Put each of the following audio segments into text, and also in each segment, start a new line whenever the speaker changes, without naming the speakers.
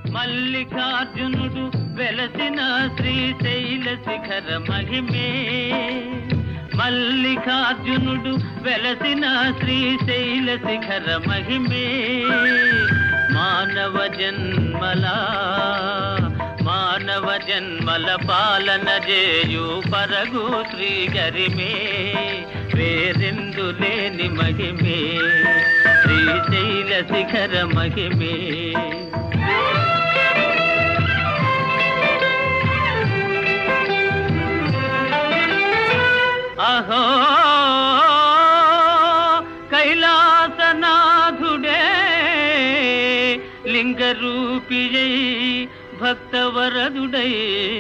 మల్లికార్జునుడు వెలసిన శ్రీశైల శిఖర మహిమే మల్లికార్జునుడు వెలసిన శ్రీశైల శిఖర మహిమే మానవ జన్మలా మానవ జన్మల పాలన చేయు పరగు శ్రీ గరిమే వేరెందు లేని మహిమే శ్రీశైల శిఖర మహిమే అహో కైలాసనాథుడే లింగరూపియై భక్తవరదుడై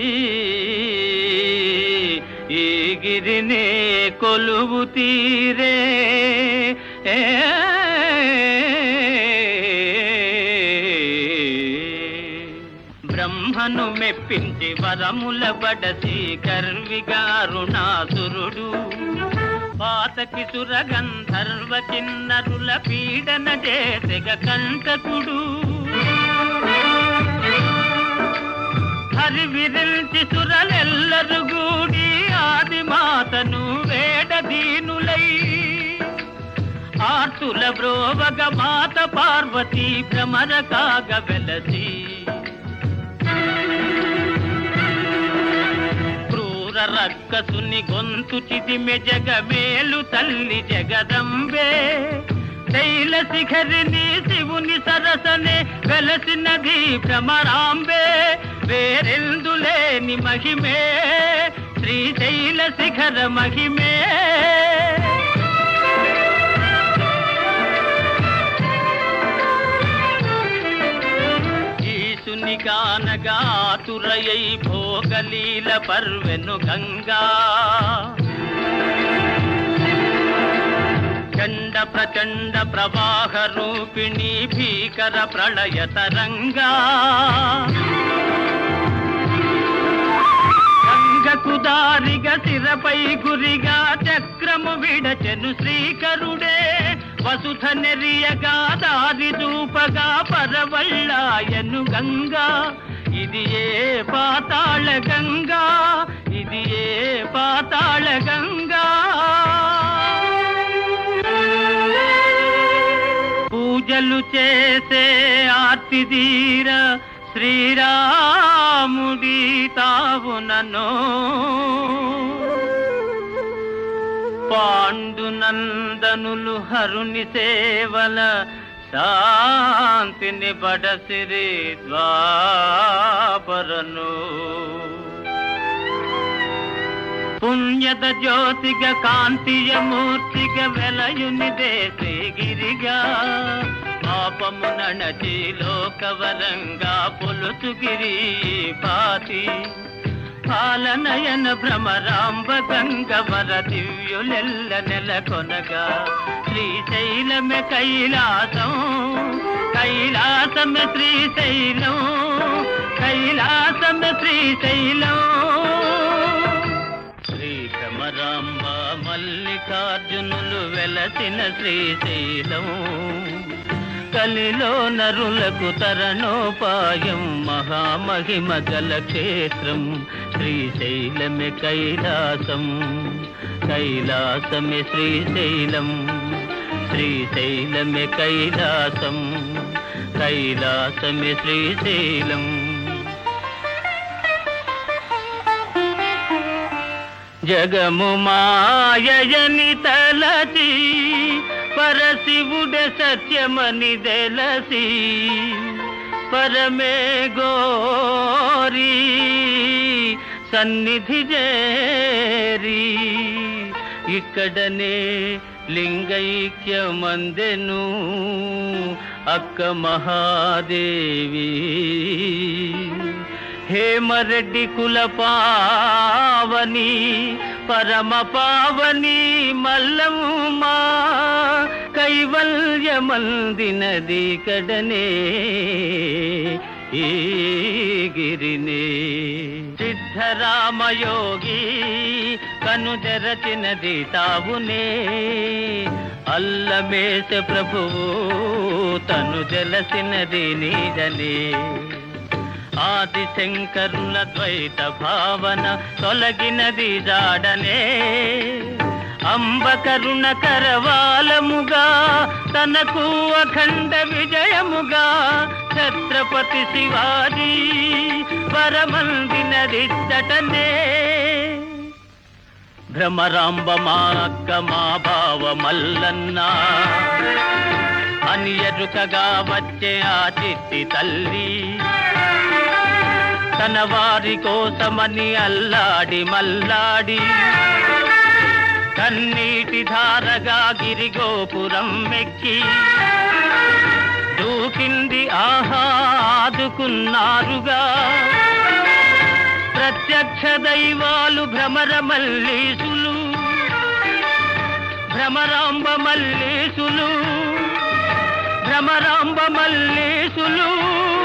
ఈ గిరినే కొలువు తీరే బ్రహ్మను మెప్పించి వరముల బడసి కర్విగారుణాసురుడు పాతకి సురగంధర్వ కిన్నరుల పీడన చేసెగ కంటకుడు హరి విరిల్చి సురలెల్లరు గూడి ఆది మాతను వేడదీనులై ఆర్తుల బ్రోవగ మాత పార్వతీ భ్రమర కాగ వెలసి క్రూర రక్కసుని గొంతు చిదిమె జగమేలు తల్లి జగదంబే శైల శిఖరిని శివుని సరసనే వెలసినది భ్రమరాంబే వేరెందులేని మహిమే శ్రీశైల శిఖర మహిమే ఈశుని గానగాతురయై భోగలీల పర్వెను గంగా చండ ప్రచండ ప్రవాహ రూపిణి భీకర ప్రళయ తరంగా గంగకు దారిగా శిరపై గురిగా చక్రము విడచెను శ్రీకరుడే వసుధ నెరియగా దారి చూపగా పరవళ్ళాయను గంగా ఇది ఏ పాతాళ గంగా ఇది ఏ పాతాళ గంగా పూజలు చేసే ఆర్తిదీర శ్రీరాముడి తావునను పాండునందనులు హరుని సేవల శాంతిని బడసిరి ద్వాపరను పుణ్యద జ్యోతిగ కాంతియ మూర్తిగ వెలయునిదే శ్రీగిరిగా పాపము నణచి లోకవరంగా పొలుచుగిరి పాతి పాలనయన భ్రమరాంబ గంగవర దివ్యులెల్ల నెలకొనగా శ్రీశైలమే కైలాసం కైలాసమే శ్రీశైలం కైలాసమే శ్రీశైలం శ్రీ భ్రమరాంబ మల్లికార్జునులు వెలసిన శ్రీశైలం కలిలో నరులకు తరణోపాయం మహామహిమ గల క్షేత్రం శ్రీశైలమే కైలాసం కైలాసమే శ్రీశైలం శ్రీశైలమే కైలాసం కైలాసమే శ్రీశైలం జగము మాయని తలచి పరశివుడ సత్యమని తెలసి పరమే గోరి సన్నిధి చేరి ఇక్కడనే లింగైక్యమందెను అక్క మహాదేవి హేమరెడ్డి కుల పావని పరమ పావని మల్లమ్మా కైవల్యమందినది కడనే ఈ గిరినే సిద్ధరామయోగి కను తెరచినది తావునే అల్లమేస ప్రభువు తను జలసినది నీదనే ఆది శంకరుల ద్వైత భావన తొలగినది జాడనే అంబ కరుణ కరవాలముగా తనకు అఖండ విజయముగా ఛత్రపతి శివాజీ వరమందినదిచ్చటనే భ్రమరాంబ మా అక్క మా బావ మల్లన్న అని ఎరుకగా వచ్చే ఆ చిట్టి తల్లి తన వారి కోసమని అల్లాడి మల్లాడి కన్నీటి ధారగా గిరిగోపురం మెక్కి దూకింది ఆహా ఆదుకున్నారుగా ప్రత్యక్ష దైవాలు భ్రమర మల్లీసులు భ్రమరాంబ మల్లీసులు భ్రమరాంబ మల్లీసులు